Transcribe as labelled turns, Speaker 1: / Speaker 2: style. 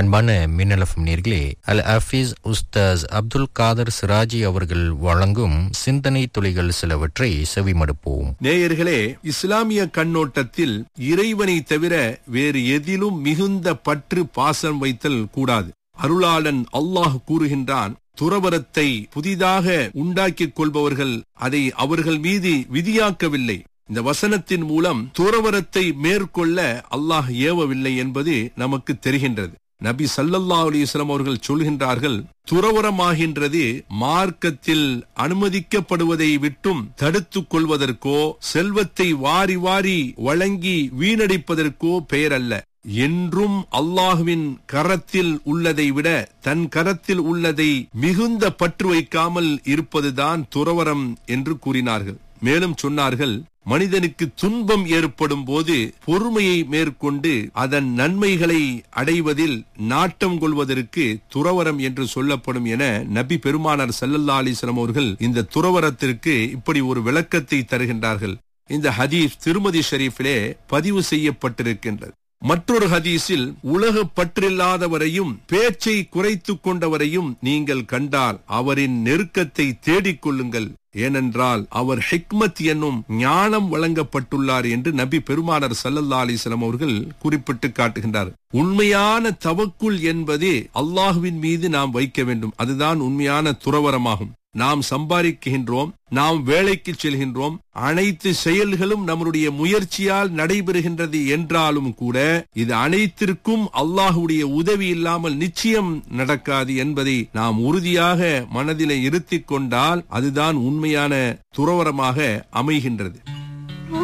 Speaker 1: அன்பான மின்னலஃபம் நேர்களே அல் ஹஃபீஸ் உஸ்தாஸ் அப்துல் காதர் சிராஜி அவர்கள் வழங்கும் சிந்தனை துளிகள் சிலவற்றை செவிமடுப்போம்
Speaker 2: நேயர்களே இஸ்லாமிய கண்ணோட்டத்தில் இறைவனை தவிர வேறு எதிலும் மிகுந்த பற்று பாசம் வைத்தல் கூடாது அருளாளன் அல்லாஹ் கூறுகின்றான் துறவரத்தை புதிதாக உண்டாக்கிக் கொள்பவர்கள் அதை அவர்கள் மீது விதியாக்கவில்லை இந்த வசனத்தின் மூலம் துறவரத்தை மேற்கொள்ள அல்லாஹ் ஏவவில்லை என்பது நமக்கு தெரிகின்றது நபி சல்லல்லா அலிஸ்லாம் அவர்கள் சொல்கின்றார்கள் துறவரமாகின்றது மார்க்கத்தில் அனுமதிக்கப்படுவதை விட்டும் தடுத்துக் கொள்வதற்கோ செல்வத்தை வாரி வாரி வழங்கி வீணடிப்பதற்கோ பெயரல்ல என்றும் அல்லாஹுவின் கரத்தில் உள்ளதை விட தன் கரத்தில் உள்ளதை மிகுந்த பற்று வைக்காமல் இருப்பதுதான் துறவரம் என்று கூறினார்கள் மேலும் சொன்னார்கள் மனிதனுக்கு துன்பம் ஏற்படும் போது பொறுமையை மேற்கொண்டு அதன் நன்மைகளை அடைவதில் நாட்டம் கொள்வதற்கு துறவரம் என்று சொல்லப்படும் என நபி பெருமானார் சல்லல்லா அலிஸ்லாம் அவர்கள் இந்த துறவரத்திற்கு இப்படி ஒரு விளக்கத்தை தருகின்றார்கள் இந்த ஹதீஸ் திருமதி ஷரீஃபிலே பதிவு செய்யப்பட்டிருக்கின்றது மற்றொரு ஹதீஸில் உலக பற்றில்லாதவரையும் பேச்சை குறைத்துக் கொண்டவரையும் நீங்கள் கண்டால் அவரின் நெருக்கத்தை தேடிக் கொள்ளுங்கள் ஏனென்றால் அவர் ஹிக்மத் என்னும் ஞானம் வழங்கப்பட்டுள்ளார் என்று நபி பெருமானார் சல்லல்லா அலிஸ்லாம் அவர்கள் குறிப்பிட்டு காட்டுகின்றார் உண்மையான தவக்குள் என்பது அல்லாஹுவின் மீது நாம் வைக்க வேண்டும் அதுதான் உண்மையான துறவரமாகும் நாம் சம்பாதிக்கின்றோம் நாம் வேலைக்கு செல்கின்றோம் அனைத்து செயல்களும் நம்முடைய முயற்சியால் நடைபெறுகின்றது என்றாலும் கூட இது அனைத்திற்கும் அல்லாஹுடைய உதவி இல்லாமல் நிச்சயம் நடக்காது என்பதை நாம் உறுதியாக மனதிலே இருத்திக் கொண்டால் அதுதான் உண்மையான துறவரமாக அமைகின்றது